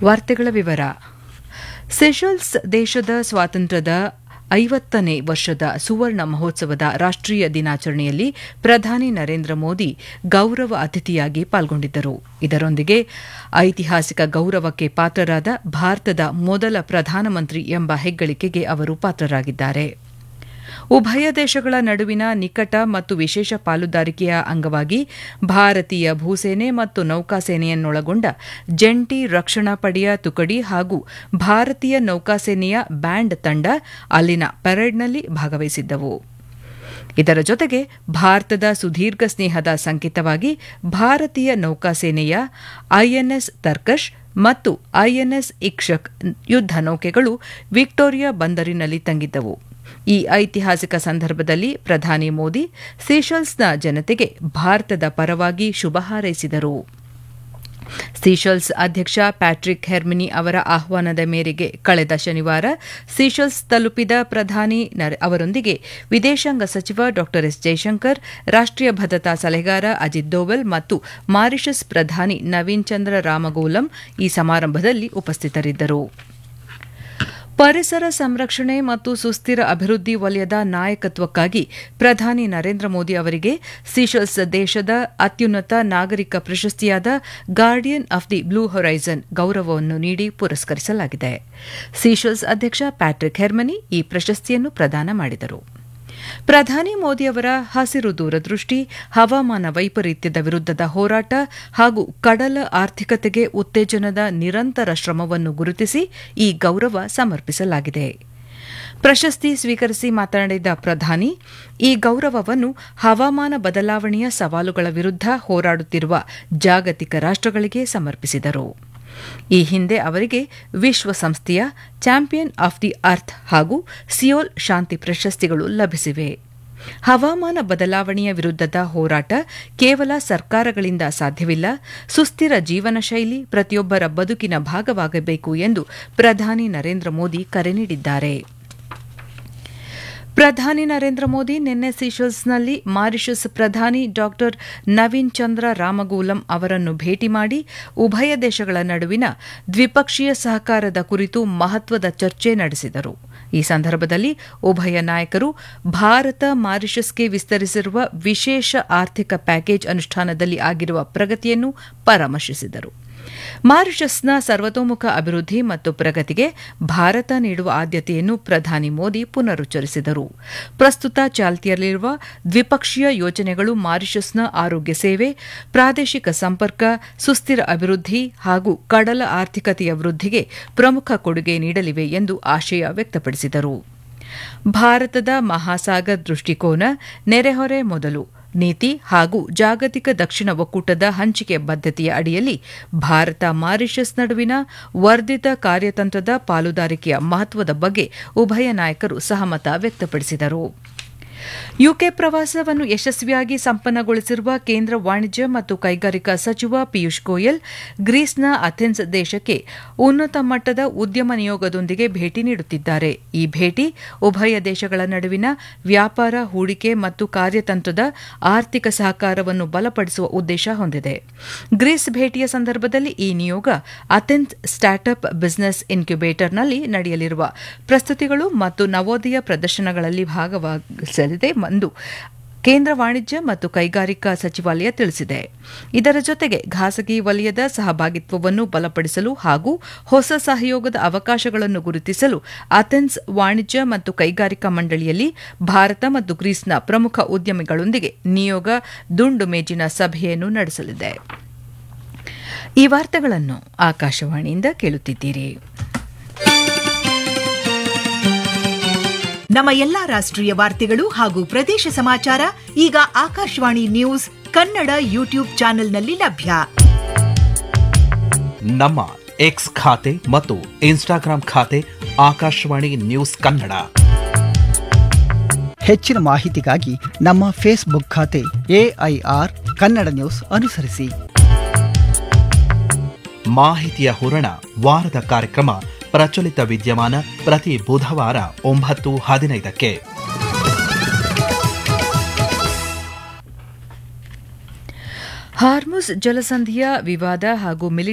ವಾರ್ತೆಗಳ ವಿವರ ಸೆಷಲ್ಸ್ ದೇಶದ ಸ್ವಾತಂತ್ರ್ಯದ ಐವತ್ತನೇ ವರ್ಷದ ಸುವರ್ಣ ಮಹೋತ್ಸವದ ರಾಷ್ಟೀಯ ದಿನಾಚರಣೆಯಲ್ಲಿ ಪ್ರಧಾನಿ ನರೇಂದ್ರ ಮೋದಿ ಗೌರವ ಅತಿಥಿಯಾಗಿ ಪಾಲ್ಗೊಂಡಿದ್ದರು ಇದರೊಂದಿಗೆ ಐತಿಹಾಸಿಕ ಗೌರವಕ್ಕೆ ಪಾತ್ರರಾದ ಭಾರತದ ಮೊದಲ ಪ್ರಧಾನಮಂತ್ರಿ ಎಂಬ ಹೆಗ್ಗಳಿಕೆಗೆ ಅವರು ಪಾತ್ರರಾಗಿದ್ದಾರೆ ಉಭಯ ದೇಶಗಳ ನಡುವಿನ ನಿಕಟ ಮತ್ತು ವಿಶೇಷ ಪಾಲುದಾರಿಕೆಯ ಅಂಗವಾಗಿ ಭಾರತೀಯ ಭೂಸೇನೆ ಮತ್ತು ನೌಕಾಸೇನೆಯನ್ನೊಳಗೊಂಡ ಜಂಟಿ ರಕ್ಷಣಾ ಪಡೆಯ ತುಕಡಿ ಹಾಗೂ ಭಾರತೀಯ ನೌಕಾಸೇನೆಯ ಬ್ಯಾಂಡ್ ತಂಡ ಅಲ್ಲಿನ ಪರೇಡ್ನಲ್ಲಿ ಭಾಗವಹಿಸಿದ್ದವು ಇದರ ಜೊತೆಗೆ ಭಾರತದ ಸುದೀರ್ಘ ಸ್ನೇಹದ ಸಂಕೇತವಾಗಿ ಭಾರತೀಯ ನೌಕಾಸೇನೆಯ ಐಎನ್ಎಸ್ ತರ್ಕಶ್ ಮತ್ತು ಐಎನ್ಎಸ್ ಇಕ್ಷಕ್ ಯುದ್ಧ ನೌಕೆಗಳು ವಿಕ್ಟೋರಿಯಾ ಬಂದರಿನಲ್ಲಿ ತಂಗಿದ್ದವು ಈ ಐತಿಹಾಸಿಕ ಸಂದರ್ಭದಲ್ಲಿ ಪ್ರಧಾನಿ ಮೋದಿ ಸೀಶಲ್ಸ್ನ ಜನತೆಗೆ ಭಾರತದ ಪರವಾಗಿ ಶುಭ ಹಾರೈಸಿದರು ಸೀಶಲ್ಸ್ ಅಧ್ಯಕ್ಷ ಪ್ಯಾಟ್ರಿಕ್ ಹೆರ್ಮಿನಿ ಅವರ ಆಹ್ವಾನದ ಮೇರೆಗೆ ಕಳೆದ ಶನಿವಾರ ಸೀಶಲ್ಸ್ ತಲುಪಿದ ಪ್ರಧಾನಿ ಅವರೊಂದಿಗೆ ವಿದೇಶಾಂಗ ಸಚಿವ ಡಾ ಎಸ್ ಜೈಶಂಕರ್ ರಾಷ್ಟೀಯ ಭದ್ರತಾ ಸಲಹೆಗಾರ ಅಜಿತ್ ದೋವಲ್ ಮತ್ತು ಮಾರಿಷಸ್ ಪ್ರಧಾನಿ ನವೀನ್ ಚಂದ್ರ ರಾಮಗೋಲಂ ಈ ಸಮಾರಂಭದಲ್ಲಿ ಉಪಸ್ಥಿತರಿದ್ದರು ಪರಿಸರ ಸಂರಕ್ಷಣೆ ಮತ್ತು ಸುಸ್ಥಿರ ಅಭಿವೃದ್ಧಿ ವಲಯದ ನಾಯಕತ್ವಕ್ಕಾಗಿ ಪ್ರಧಾನಿ ನರೇಂದ್ರ ಮೋದಿ ಅವರಿಗೆ ಸೀಶಲ್ಸ್ ದೇಶದ ಅತ್ಯುನ್ನತ ನಾಗರಿಕ ಪ್ರಶಸ್ತಿಯಾದ guardian of the blue horizon ಗೌರವವನ್ನು ನೀಡಿ ಪುರಸ್ಕರಿಸಲಾಗಿದೆ ಸೀಶಲ್ಸ್ ಅಧ್ಯಕ್ಷ ಪ್ಯಾಟ್ರಿಕ್ ಹೆರ್ಮನಿ ಈ ಪ್ರಶಸ್ತಿಯನ್ನು ಪ್ರದಾನ ಮಾಡಿದರು ಪ್ರಧಾನಿ ಮೋದಿಯವರ ಹಸಿರು ದೂರದೃಷ್ಟಿ ಹವಾಮಾನ ವೈಪರೀತ್ಯದ ವಿರುದ್ಧದ ಹೋರಾಟ ಹಾಗೂ ಕಡಲ ಆರ್ಥಿಕತೆಗೆ ಉತ್ತೇಜನದ ನಿರಂತರ ಶ್ರಮವನ್ನು ಗುರುತಿಸಿ ಈ ಗೌರವ ಸಮರ್ಪಿಸಲಾಗಿದೆ ಪ್ರಶಸ್ತಿ ಸ್ವೀಕರಿಸಿ ಮಾತನಾಡಿದ ಪ್ರಧಾನಿ ಈ ಗೌರವವನ್ನು ಹವಾಮಾನ ಬದಲಾವಣೆಯ ಸವಾಲುಗಳ ವಿರುದ್ಧ ಹೋರಾಡುತ್ತಿರುವ ಜಾಗತಿಕ ರಾಷ್ಟಗಳಿಗೆ ಸಮರ್ಪಿಸಿದರು ಈ ಹಿಂದೆ ಅವರಿಗೆ ವಿಶ್ವಸಂಸ್ಥೆಯ ಚಾಂಪಿಯನ್ ಆಫ್ ದಿ ಅರ್ತ್ ಹಾಗೂ ಸಿಯೋಲ್ ಶಾಂತಿ ಪ್ರಶಸ್ತಿಗಳು ಲಭಿಸಿವೆ ಹವಾಮಾನ ಬದಲಾವಣೆಯ ವಿರುದ್ಧದ ಹೋರಾಟ ಕೇವಲ ಸರ್ಕಾರಗಳಿಂದ ಸಾಧ್ಯವಿಲ್ಲ ಸುಸ್ಥಿರ ಜೀವನ ಶೈಲಿ ಪ್ರತಿಯೊಬ್ಬರ ಬದುಕಿನ ಭಾಗವಾಗಬೇಕು ಎಂದು ಪ್ರಧಾನಿ ನರೇಂದ್ರ ಮೋದಿ ಕರೆ ನೀಡಿದ್ದಾರೆ ಪ್ರಧಾನಿ ನರೇಂದ್ರ ಮೋದಿ ನಿನ್ನೆ ಸೀಶಲ್ಸ್ನಲ್ಲಿ ಮಾರಿಷಸ್ ಪ್ರಧಾನಿ ಡಾ ನವೀನ್ ಚಂದ್ರ ರಾಮಗೂಲಂ ಅವರನ್ನು ಭೇಟಿ ಮಾಡಿ ಉಭಯ ದೇಶಗಳ ನಡುವಿನ ದ್ವಿಪಕ್ಷೀಯ ಸಹಕಾರದ ಕುರಿತು ಮಹತ್ವದ ಚರ್ಚೆ ನಡೆಸಿದರು ಈ ಸಂದರ್ಭದಲ್ಲಿ ಉಭಯ ನಾಯಕರು ಭಾರತ ಮಾರಿಷಸ್ಗೆ ವಿಸ್ತರಿಸಿರುವ ವಿಶೇಷ ಆರ್ಥಿಕ ಪ್ಯಾಕೇಜ್ ಅನುಷ್ಠಾನದಲ್ಲಿ ಆಗಿರುವ ಪ್ರಗತಿಯನ್ನು ಪರಾಮರ್ಶಿಸಿದರು ಮಾರಿಷಸ್ನ ಸರ್ವತೋಮುಖ ಅಭಿವೃದ್ಧಿ ಮತ್ತು ಪ್ರಗತಿಗೆ ಭಾರತ ನೀಡುವ ಆದ್ಯತೆಯನ್ನು ಪ್ರಧಾನಿ ಮೋದಿ ಪುನರುಚ್ಚರಿಸಿದರು ಪ್ರಸ್ತುತ ಚಾಲ್ತಿಯಲ್ಲಿರುವ ದ್ವಿಪಕ್ಷೀಯ ಯೋಜನೆಗಳು ಮಾರಿಷಸ್ನ ಆರೋಗ್ಯ ಸೇವೆ ಪ್ರಾದೇಶಿಕ ಸಂಪರ್ಕ ಸುಸ್ಥಿರ ಅಭಿವೃದ್ಧಿ ಹಾಗೂ ಕಡಲ ಆರ್ಥಿಕತೆಯ ವೃದ್ಧಿಗೆ ಪ್ರಮುಖ ಕೊಡುಗೆ ನೀಡಲಿವೆ ಎಂದು ಆಶಯ ವ್ಯಕ್ತಪಡಿಸಿದರು ಭಾರತದ ಮಹಾಸಾಗರ್ ದೃಷ್ಟಿಕೋನ ನೆರೆಹೊರೆ ಮೊದಲು ನೀತಿ ಹಾಗೂ ಜಾಗತಿಕ ದಕ್ಷಿಣ ಒಕ್ಕೂಟದ ಹಂಚಿಕೆ ಬದ್ಧತೆಯ ಅಡಿಯಲ್ಲಿ ಭಾರತ ಮಾರಿಷಸ್ ನಡುವಿನ ವರ್ಧಿತ ಕಾರ್ಯತಂತ್ರದ ಪಾಲುದಾರಿಕೆಯ ಮಹತ್ವದ ಬಗ್ಗೆ ಉಭಯ ನಾಯಕರು ಸಹಮತ ವ್ಯಕ್ತಪಡಿಸಿದರು ಯುಕೆ ಪ್ರವಾಸವನ್ನು ಯಶಸ್ವಿಯಾಗಿ ಸಂಪನ್ನಗೊಳಿಸಿರುವ ಕೇಂದ್ರ ವಾಣಿಜ್ಯ ಮತ್ತು ಕೈಗಾರಿಕಾ ಸಚಿವ ಪಿಯೂಷ್ ಗೋಯಲ್ ಗ್ರೀಸ್ನ ಅಥೆನ್ಸ್ ದೇಶಕ್ಕೆ ಉನ್ನತ ಮಟ್ಟದ ಉದ್ಯಮ ನಿಯೋಗದೊಂದಿಗೆ ಭೇಟಿ ನೀಡುತ್ತಿದ್ದಾರೆ ಈ ಭೇಟಿ ಉಭಯ ದೇಶಗಳ ನಡುವಿನ ವ್ಯಾಪಾರ ಹೂಡಿಕೆ ಮತ್ತು ಕಾರ್ಯತಂತ್ರದ ಆರ್ಥಿಕ ಸಹಕಾರವನ್ನು ಬಲಪಡಿಸುವ ಉದ್ದೇಶ ಹೊಂದಿದೆ ಗ್ರೀಸ್ ಭೇಟಿಯ ಸಂದರ್ಭದಲ್ಲಿ ಈ ನಿಯೋಗ ಅಥೆನ್ಸ್ ಸ್ಟಾರ್ಟ್ಅಪ್ ಬಿಸಿನೆಸ್ ಇನ್ಕ್ಯುಬೇಟರ್ನಲ್ಲಿ ನಡೆಯಲಿರುವ ಪ್ರಸ್ತುತಿಗಳು ಮತ್ತು ನವೋದಯ ಪ್ರದರ್ಶನಗಳಲ್ಲಿ ಭಾಗವಹಿಸಲಿದೆ ಎಂದು ಕೇಂದ್ರ ವಾಣಿಜ್ಯ ಮತ್ತು ಕೈಗಾರಿಕಾ ಸಚಿವಾಲಯ ತಿಳಿಸಿದೆ ಇದರ ಜೊತೆಗೆ ಖಾಸಗಿ ವಲಯದ ಸಹಭಾಗಿತ್ವವನ್ನು ಬಲಪಡಿಸಲು ಹಾಗೂ ಹೊಸ ಸಹಯೋಗದ ಅವಕಾಶಗಳನ್ನು ಗುರುತಿಸಲು ಅಥೆನ್ಸ್ ವಾಣಿಜ್ಯ ಮತ್ತು ಕೈಗಾರಿಕಾ ಮಂಡಳಿಯಲ್ಲಿ ಭಾರತ ಮತ್ತು ಗ್ರೀಸ್ನ ಪ್ರಮುಖ ಉದ್ಯಮಿಗಳೊಂದಿಗೆ ನಿಯೋಗ ದುಂಡು ಮೇಜಿನ ಸಭೆಯನ್ನು ನಡೆಸಲಿದೆ ಈ ವಾರ್ತೆಗಳನ್ನು ಆಕಾಶವಾಣಿಯಿಂದ ಕೇಳುತ್ತಿದ್ದೀರಿ ನಮ್ಮ ಎಲ್ಲಾ ರಾಷ್ಟ್ರೀಯ ವಾರ್ತೆಗಳು ಹಾಗೂ ಪ್ರದೇಶ ಸಮಾಚಾರ ಈಗ ಆಕಾಶವಾಣಿ ನ್ಯೂಸ್ ಕನ್ನಡ ಯೂಟ್ಯೂಬ್ ಚಾನೆಲ್ನಲ್ಲಿ ಲಭ್ಯ ನಮ್ಮ ಎಕ್ಸ್ ಖಾತೆ ಮತ್ತು ಇನ್ಸ್ಟಾಗ್ರಾಂ ಖಾತೆ ಆಕಾಶವಾಣಿ ನ್ಯೂಸ್ ಕನ್ನಡ ಹೆಚ್ಚಿನ ಮಾಹಿತಿಗಾಗಿ ನಮ್ಮ ಫೇಸ್ಬುಕ್ ಖಾತೆ ಎಐಆರ್ ಕನ್ನಡ ನ್ಯೂಸ್ ಅನುಸರಿಸಿ ಮಾಹಿತಿಯ ಹೂರಣ ವಾರದ ಕಾರ್ಯಕ್ರಮ ಪ್ರಚಲಿತ ವಿದ್ಯಮಾನ ಪ್ರತಿ ಬುಧವಾರ ಒಂಬತ್ತು ಹದಿನೈದಕ್ಕೆ ಹಾರ್ಮುಸ್ ಜಲಸಂಧಿಯ ವಿವಾದ ಹಾಗೂ